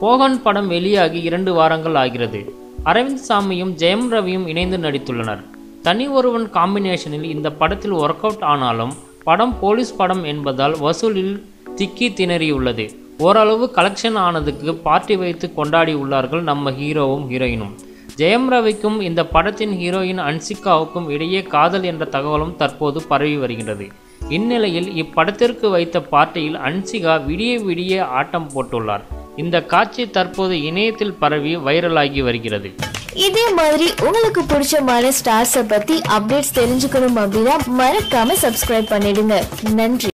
போகன் படம் வெளியாகி இரண்டு வாரங்கள் ஆகிறது அரவிந்த் சாமியும் ஜெயம் ரவியும் இணைந்து நடித்துள்ளனர் தனி ஒருவன் காம்பினேஷனில் இந்த படத்தில் ஒர்க் அவுட் ஆனாலும் படம் போலீஸ் படம் என்பதால் வசூலில் திக்கி திணறியுள்ளது ஓரளவு கலெக்ஷன் ஆனதுக்கு பார்ட்டி வைத்து கொண்டாடி உள்ளார்கள் நம்ம ஹீரோவும் ஹீரோயினும் ஜெயம் ரவிக்கும் இந்த படத்தின் ஹீரோயின் அன்சிகாவுக்கும் இடையே காதல் என்ற தகவலும் தற்போது பரவி வருகின்றது இந்நிலையில் இப்படத்திற்கு வைத்த பார்ட்டியில் அன்சிகா விடிய விடிய ஆட்டம் போட்டுள்ளார் இந்த காட்சி தற்போது இணையத்தில் பரவி வைரலாகி வருகிறது இதே மாதிரி உங்களுக்கு பிடிச்சமான ஸ்டார்ஸை பத்தி அப்டேட்ஸ் தெரிஞ்சுக்கணும் அப்படின்னா மறக்காம சப்ஸ்கிரைப் பண்ணிடுங்க நன்றி